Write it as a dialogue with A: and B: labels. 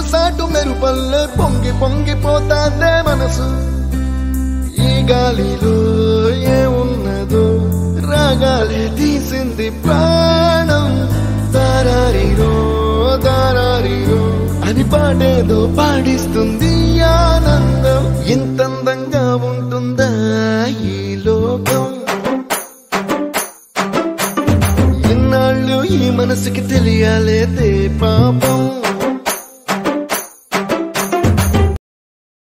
A: సాటు మెరుపల్లే పొంగి పొంగిపోతాందే మనసు ఈ గాలిలో ఏమున్నదో రాగాలే తీసింది ప్రాణం దారారిరో దారారిరో అని పాడేదో పాడిస్తుంది ఆనందం ఇంత అందంగా ఉంటుందా ఈ లోకం ఇన్నాళ్ళు ఈ మనసుకి తెలియాలేదే పాపం